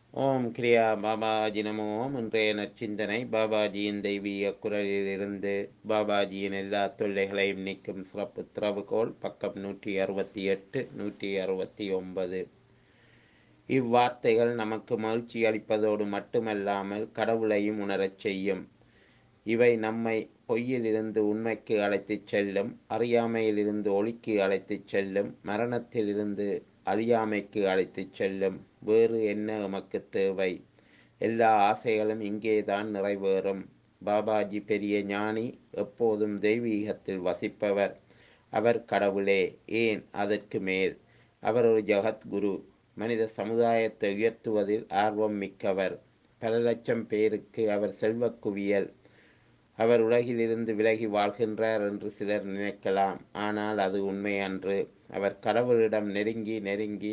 ஓம் கிரியா பாபாஜி நமோ ஓம் இன்றைய நற்சிந்தனை பாபாஜியின் தெய்வீக குரலிலிருந்து பாபாஜியின் எல்லா தொல்லைகளையும் நீக்கும் சிறப்பு திறவுகோல் பக்கம் நூற்றி அறுபத்தி எட்டு நூற்றி அறுபத்தி ஒன்பது இவ்வார்த்தைகள் நமக்கு மகிழ்ச்சி அளிப்பதோடு மட்டுமல்லாமல் கடவுளையும் உணரச் செய்யும் இவை நம்மை பொய்யிலிருந்து உண்மைக்கு அழைத்துச் செல்லும் அறியாமையிலிருந்து ஒளிக்கு அழைத்துச் செல்லும் மரணத்திலிருந்து அழியாமைக்கு அழைத்துச் செல்லும் வேறு என்ன எமக்கு தேவை எல்லா ஆசைகளும் இங்கேதான் நிறைவேறும் பாபாஜி பெரிய ஞானி எப்போதும் தெய்வீகத்தில் வசிப்பவர் அவர் கடவுளே ஏன் அதற்கு மேல் அவர் ஒரு ஜகத்குரு மனித சமுதாயத்தை உயர்த்துவதில் ஆர்வம் மிக்கவர் பல லட்சம் பேருக்கு அவர் செல்வக் குவியல் அவர் உலகிலிருந்து விலகி வாழ்கின்றார் என்று சிலர் நினைக்கலாம் ஆனால் அது உண்மை அன்று அவர் கடவுளிடம் நெருங்கி நெருங்கி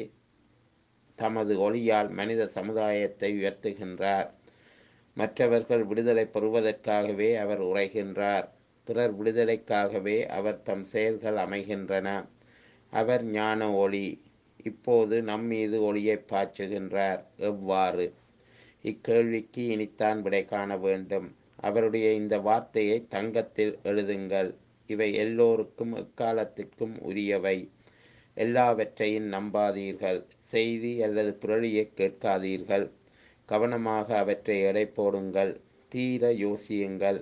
தமது ஒளியால் மனித சமுதாயத்தை உயர்த்துகின்றார் மற்றவர்கள் விடுதலை பெறுவதற்காகவே அவர் உரைகின்றார் பிறர் விடுதலைக்காகவே அவர் தம் செயல்கள் அமைகின்றன அவர் ஞான ஒளி இப்போது நம் மீது ஒளியை பாய்ச்சுகின்றார் எவ்வாறு இக்கேள்விக்கு இனித்தான் விடை காண வேண்டும் அவருடைய இந்த வார்த்தையை தங்கத்தில் எழுதுங்கள் இவை எல்லோருக்கும் எக்காலத்திற்கும் உரியவை எல்லாவற்றையும் நம்பாதீர்கள் செய்தி அல்லது புரளியை கேட்காதீர்கள் கவனமாக அவற்றை எடை போடுங்கள் தீர யோசியுங்கள்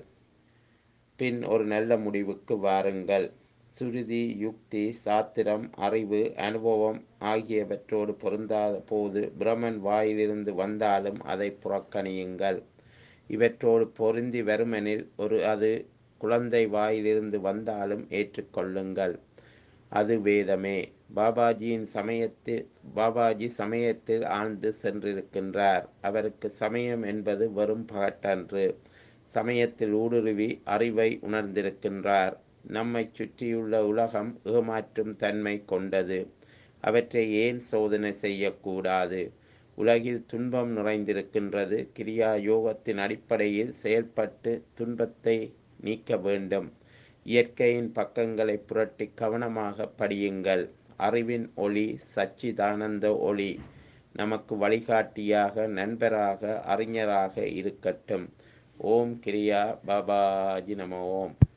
பின் ஒரு நல்ல முடிவுக்கு வாருங்கள் சுருதி யுக்தி சாத்திரம் அறிவு அனுபவம் ஆகியவற்றோடு பொருந்தாத போது பிரமன் வாயிலிருந்து வந்தாலும் அதை புறக்கணியுங்கள் இவற்றோடு பொருந்தி வருமெனில் ஒரு அது குழந்தை வாயிலிருந்து வந்தாலும் ஏற்றுக்கொள்ளுங்கள் அது வேதமே பாபாஜியின் சமயத்தில் பாபாஜி சமயத்தில் ஆழ்ந்து சென்றிருக்கின்றார் அவருக்கு சமயம் என்பது வெறும் பகட்டன்று சமயத்தில் ஊடுருவி அறிவை உணர்ந்திருக்கின்றார் நம்மை சுற்றியுள்ள உலகம் ஏமாற்றும் தன்மை கொண்டது அவற்றை ஏன் சோதனை செய்யக்கூடாது உலகில் துன்பம் நிறைந்திருக்கின்றது கிரியா யோகத்தின் அடிப்படையில் செயல்பட்டு துன்பத்தை நீக்க வேண்டும் இயற்கையின் பக்கங்களை புரட்டி கவனமாக படியுங்கள் அறிவின் ஒளி சச்சிதானந்த ஒளி நமக்கு வழிகாட்டியாக நண்பராக அறிஞராக இருக்கட்டும் ஓம் கிரியா பாபாஜி நம ஓம்